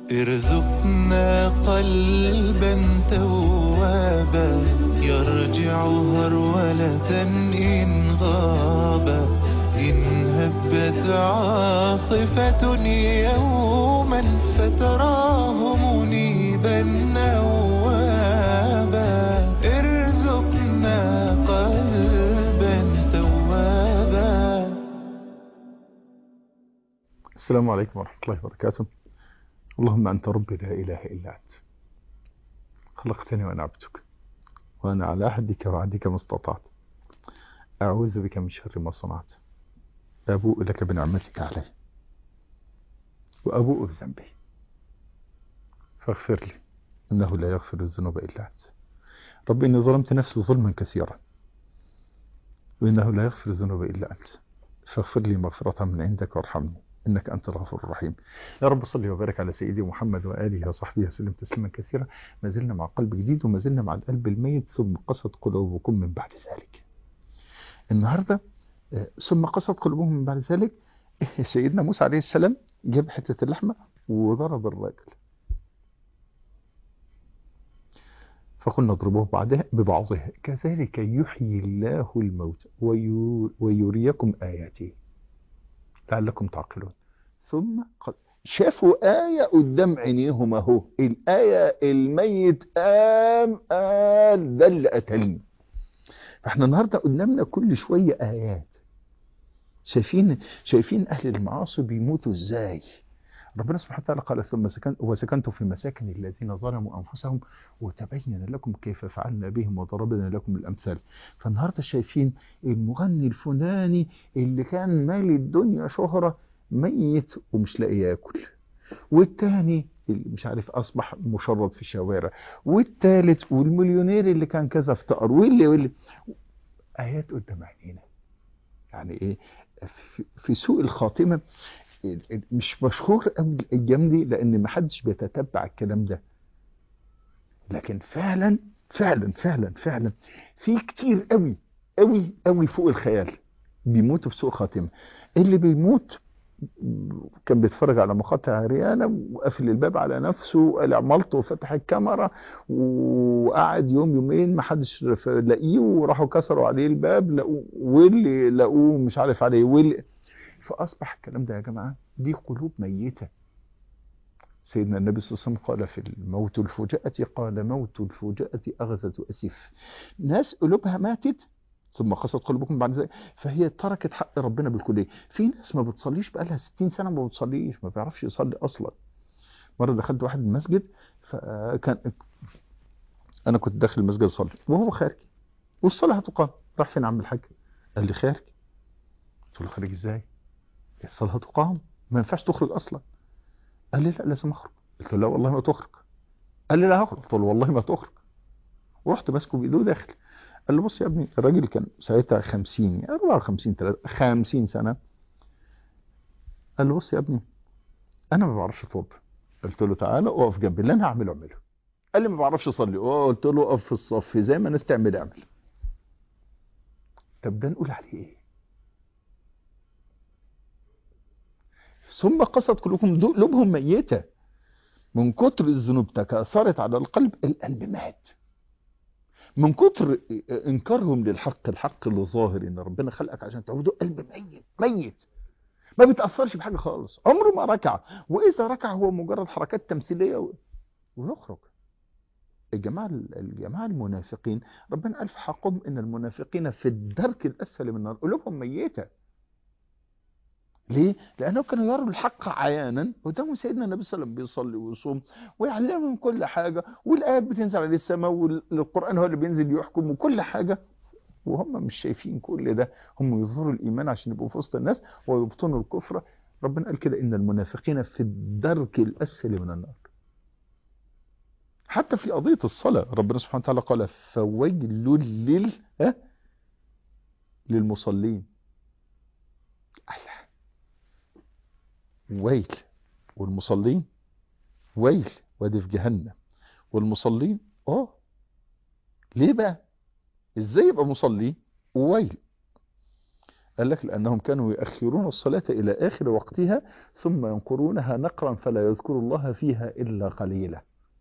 ارزقنا قلبا توابا يرجع هرولة إن غابا إن هبت عاصفة يوما فتراه منيبا نوابا ارزقنا قلبا توابا السلام عليكم ورحمة الله وبركاته اللهم أنت ربي لا إله إلا أنت خلقتني وأنا عبدك وأنا على عهدك وعهدك ما استطعت أعوذ بك من شر ما صنعت أبوء لك بنعمتك علي وأبوء بذنبي فاغفر لي إنه لا يغفر الذنوب إلا أنت ربي إني ظلمت نفسي ظلما كثيرا وإنه لا يغفر الذنوب إلا أنت فاغفر لي مغفرة من عندك وارحمني إنك أنت الغفور الرحيم يا رب صل وبارك على سيدي محمد وآله وصحبه وسلم تسليما كثيرا ما زلنا مع قلب جديد وما زلنا مع القلب الميت ثم قصد قلوبكم من بعد ذلك النهاردة آه، ثم قصد قلوبهم من بعد ذلك سيدنا موسى عليه السلام جاب حتة اللحمة وضرب الراجل فقلنا اضربوه بعدها ببعضها كذلك يحيي الله الموت ويو- ويريكم آياته لعلكم تعقلون ثم قد شافوا آية قدام عينيهم اهو الآية الميت قام قال ده اللي قتلني فاحنا النهارده قدامنا كل شوية آيات شايفين شايفين أهل المعاصي بيموتوا ازاي ربنا سبحانه وتعالى قال ثم سكن وسكنتم في مساكن الذين ظلموا أنفسهم وتبين لكم كيف فعلنا بهم وضربنا لكم الأمثال فالنهارده شايفين المغني الفلاني اللي كان مالي الدنيا شهرة ميت ومش لاقي ياكل والتاني اللي مش عارف اصبح مشرد في الشوارع والتالت والمليونير اللي كان كذا افتقر واللي واللي ايات قدام عينينا يعني ايه في- في سوء الخاتمه ال- ال- مش مشهور قوي الايام دي لان ما حدش بيتتبع الكلام ده لكن فعلا فعلا فعلا فعلا في كتير قوي قوي قوي فوق الخيال بيموتوا في سوء خاتمه اللي بيموت كان بيتفرج على مقاطع عريانة وقفل الباب على نفسه وقلع ملطه وفتح الكاميرا وقعد يوم يومين ما حدش لاقيه وراحوا كسروا عليه الباب لقوه واللي لقوه مش عارف عليه واللي فأصبح الكلام ده يا جماعة دي قلوب ميتة سيدنا النبي صلى الله عليه وسلم قال في الموت الفجأة قال موت الفجأة أغثة أسيف ناس قلوبها ماتت ثم قست قلوبكم بعد ذلك فهي تركت حق ربنا بالكلية في ناس ما بتصليش بقالها 60 سنة ما بتصليش ما بيعرفش يصلي أصلا مرة دخلت واحد المسجد فكان أنا كنت داخل المسجد أصلي وهو خارج والصلاة هتقام راح فين عم الحاج قال لي خارج قلت له خارج ازاي الصلاة هتقام ما ينفعش تخرج أصلا قال لي لا لازم أخرج قلت له لا والله ما تخرج قال لي لا هخرج قلت له والله ما تخرج ورحت ماسكه بإيده داخل قال له بص يا ابني الراجل كان ساعتها 50 يعني 54 3 50 سنة قال له بص يا ابني انا ما بعرفش اتوضى قلت له تعالى اقف جنبي اللي انا هعمله اعمله قال لي ما بعرفش اصلي اه قلت له اقف في الصف زي ما الناس تعمل اعمل طب ده نقول عليه ايه ثم قصد قلوبهم دو- قلوبهم ميتة من كتر الذنوب تكاثرت على القلب القلب مات من كتر انكارهم للحق الحق اللي ظاهر ان ربنا خلقك عشان تعبده قلب ميت ميت ما بيتاثرش بحاجه خالص عمره ما ركع واذا ركع هو مجرد حركات تمثيليه و- ويخرج الجماعه الجماعه المنافقين ربنا قال في حقهم ان المنافقين في الدرك الاسفل من النار قلوبهم ميته ليه؟ لأنه كانوا يروا الحق عيانا قدام سيدنا النبي صلى الله عليه وسلم بيصلي ويصوم ويعلمهم كل حاجة والآيات بتنزل عليه السماء والقرآن هو اللي بينزل يحكم وكل حاجة وهم مش شايفين كل ده هم يظهروا الإيمان عشان يبقوا في وسط الناس ويبطنوا الكفر ربنا قال كده إن المنافقين في الدرك الأسفل من النار حتى في قضية الصلاة ربنا سبحانه وتعالى قال فويل لل ها؟ للمصلين الله ويل والمصلين ويل وادي في جهنم والمصلين اه ليه بقى ازاي يبقى مصلي وويل قال لك لأنهم كانوا يؤخرون الصلاة إلى آخر وقتها ثم ينقرونها نقرا فلا يذكر الله فيها إلا قليلا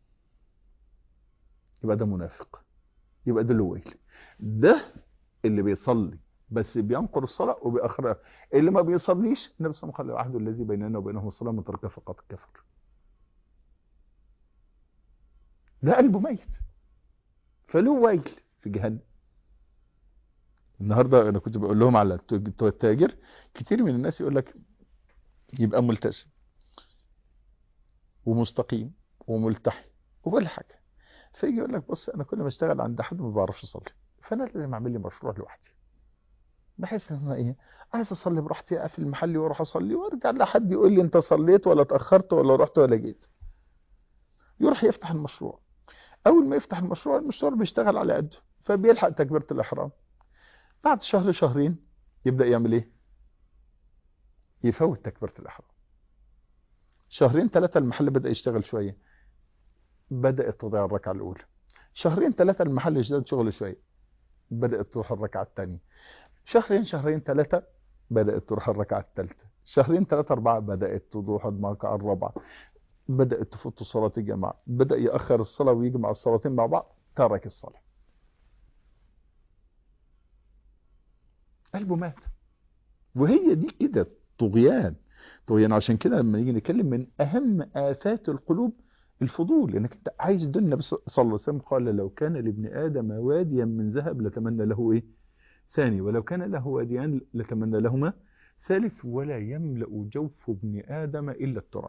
يبقى ده منافق يبقى ده الويل ده اللي بيصلي بس بينقر الصلاة وبيأخرها اللي ما بيصليش النبي صلى الله عليه وسلم قال العهد الذي بيننا وبينهم الصلاة من تركها فقد كفر ده قلبه ميت فله ويل في جهنم النهارده انا كنت بقول لهم على التاجر كتير من الناس يقول لك يبقى ملتزم ومستقيم وملتحي وكل حاجه فيجي يقول لك بص انا كل ما اشتغل عند حد ما بعرفش اصلي فانا لازم اعمل لي مشروع لوحدي بحيث ان انا ايه عايز اصلي براحتي اقفل محلي واروح اصلي وارجع لحد يقول لي انت صليت ولا اتاخرت ولا رحت ولا جيت يروح يفتح المشروع اول ما يفتح المشروع المشروع بيشتغل على قده فبيلحق تكبيره الاحرام بعد شهر شهرين يبدا يعمل ايه يفوت تكبيره الاحرام شهرين ثلاثه المحل بدا يشتغل شويه بدات تضيع الركعه الاولى شهرين ثلاثه المحل اشتغل شغل شويه بدات تروح الركعه الثانيه شهرين شهرين ثلاثه بدات تروح الركعه الثالثه شهرين ثلاثه اربعه بدات تروح الركعه الرابعه بدات تفوت صلاه الجماعه بدا ياخر الصلاه ويجمع الصلاتين مع بعض ترك الصلاه قلبه مات وهي دي كده طغيان طغيان عشان كده لما نيجي نتكلم من اهم افات القلوب الفضول انك انت عايز الدنيا النبي صلى الله عليه وسلم قال لو كان لابن ادم واديا من ذهب لتمنى له ايه ثاني ولو كان له واديان لتمنى لهما ثالث ولا يملا جوف ابن ادم الا التراب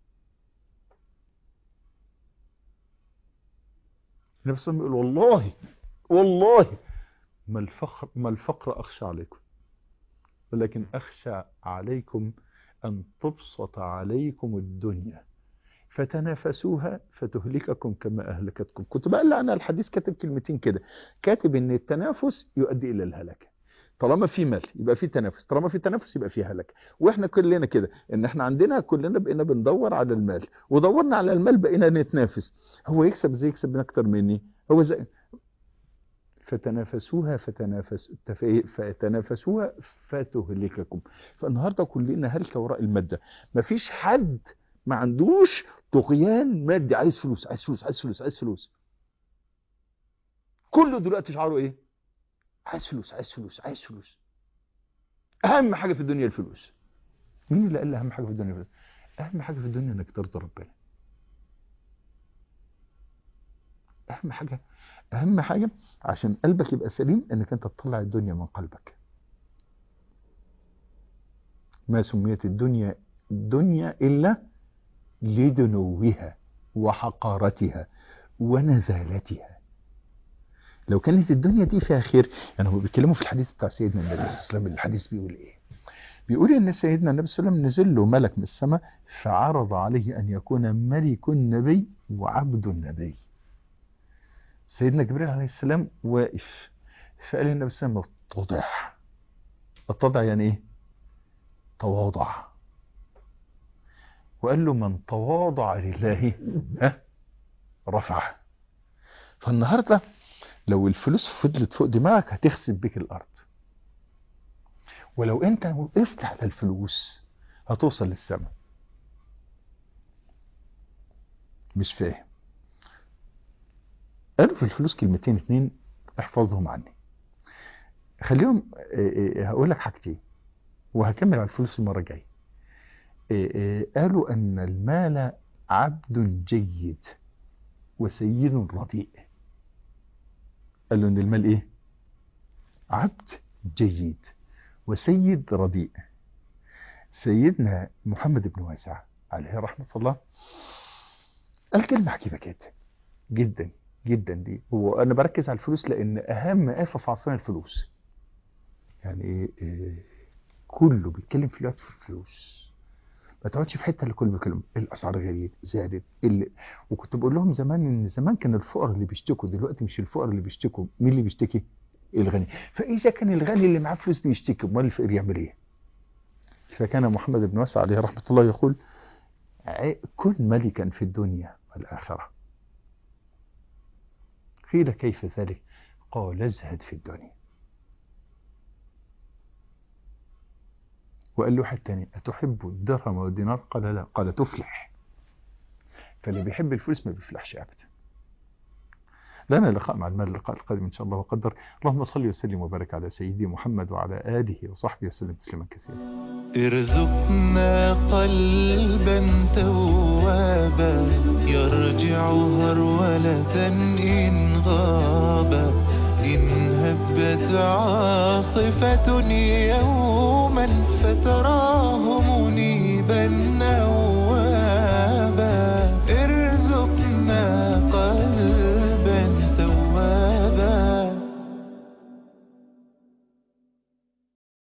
النبي صلى الله عليه وسلم يقول والله والله ما الفقر ما الفقر اخشى عليكم ولكن اخشى عليكم ان تبسط عليكم الدنيا فتنافسوها فتهلككم كما اهلكتكم كنت بقى انا الحديث كاتب كلمتين كده كاتب ان التنافس يؤدي الى الهلاك طالما في مال يبقى في تنافس طالما في تنافس يبقى في هلك واحنا كلنا كده ان احنا عندنا كلنا بقينا بندور على المال ودورنا على المال بقينا نتنافس هو يكسب زي يكسب اكتر مني هو زي فتنافسوها فتنافس فتنافسوها فتهلككم فالنهارده كلنا هلكه وراء الماده مفيش حد ما عندوش طغيان مادي عايز فلوس عايز فلوس عايز فلوس عايز فلوس كله دلوقتي شعاره ايه عايز فلوس عايز فلوس عايز فلوس اهم حاجه في الدنيا الفلوس مين اللي قال اهم حاجه في الدنيا الفلوس اهم حاجه في الدنيا انك ترضى ربنا اهم حاجه اهم حاجه عشان قلبك يبقى سليم انك انت تطلع الدنيا من قلبك ما سميت الدنيا دنيا الا لدنوها وحقارتها ونزالتها لو كانت الدنيا دي فيها خير يعني هم بيتكلموا في الحديث بتاع سيدنا النبي صلى الله عليه وسلم الحديث بيقول ايه بيقول ان سيدنا النبي صلى الله عليه وسلم نزل له ملك من السماء فعرض عليه ان يكون ملك النبي وعبد النبي سيدنا جبريل عليه السلام واقف فقال النبي صلى الله عليه وسلم اتضع اتضع يعني ايه تواضع وقال له من تواضع لله ها رفعه فالنهارده لو الفلوس فضلت فوق دماغك هتخسف بك الارض ولو انت وقفت على الفلوس هتوصل للسماء مش فاهم قالوا في الفلوس كلمتين اتنين احفظهم عني خليهم هقول لك حاجتين وهكمل على الفلوس المره الجايه قالوا ان المال عبد جيد وسيد رديء قالوا ان المال ايه عبد جيد وسيد رديء سيدنا محمد بن واسع عليه رحمة الله قال كلمة عجيبة جدا جدا جدا دي وانا بركز على الفلوس لان اهم آفة في عصرنا الفلوس يعني إيه إيه كله بيتكلم في الوقت في الفلوس ما تقعدش في حته اللي كله بيتكلم الاسعار غليت زادت اللي وكنت بقول لهم زمان ان زمان كان الفقراء اللي بيشتكوا دلوقتي مش الفقراء اللي بيشتكوا مين اللي بيشتكي الغني فاذا كان الغني اللي معاه فلوس بيشتكي امال الفقير يعمل ايه فكان محمد بن واسع عليه رحمه الله يقول كن ملكا في الدنيا والاخره قيل كيف ذلك قال ازهد في الدنيا وقال له واحد تاني أتحب الدرهم والدينار قال لا قال تفلح فاللي بيحب الفلوس ما بيفلحش أبدا لنا لقاء مع المال اللقاء القادم إن شاء الله وقدر اللهم صل وسلم وبارك على سيدي محمد وعلى آله وصحبه وسلم تسليما كثيرا ارزقنا قلبا توابا يرجع هرولة إن غابا إن هبت عاصفة